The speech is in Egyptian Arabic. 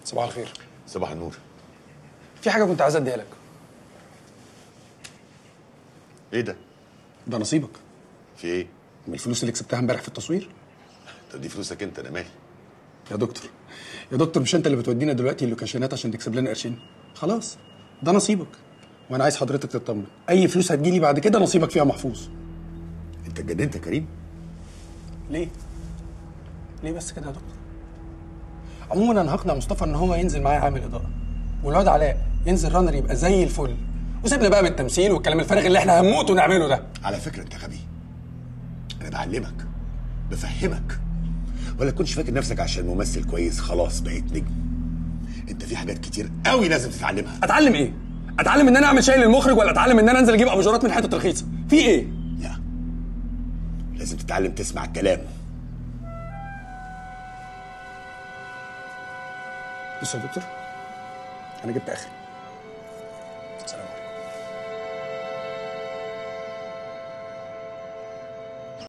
صباح الخير صباح النور في حاجه كنت عايز اديها لك ايه ده ده نصيبك في ايه من الفلوس اللي كسبتها امبارح في التصوير طب دي فلوسك انت انا مالي يا دكتور يا دكتور مش انت اللي بتودينا دلوقتي اللوكاشنات عشان تكسب لنا قرشين خلاص ده نصيبك وانا عايز حضرتك تطمن اي فلوس هتجيلي بعد كده نصيبك فيها محفوظ انت اتجننت يا كريم ليه ليه بس كده يا دكتور عموما انا هقنع مصطفى ان هو ينزل معايا عامل اداره والواد علاء ينزل رانر يبقى زي الفل وسيبنا بقى من التمثيل والكلام الفارغ اللي احنا هنموت ونعمله ده على فكره انت غبي انا بعلمك بفهمك ولا تكونش فاكر نفسك عشان ممثل كويس خلاص بقيت نجم انت في حاجات كتير قوي لازم تتعلمها اتعلم ايه اتعلم ان انا اعمل شاي للمخرج ولا اتعلم ان انا انزل اجيب اباجورات من حته رخيصه في ايه لا لازم تتعلم تسمع الكلام بص يا دكتور انا جبت اخري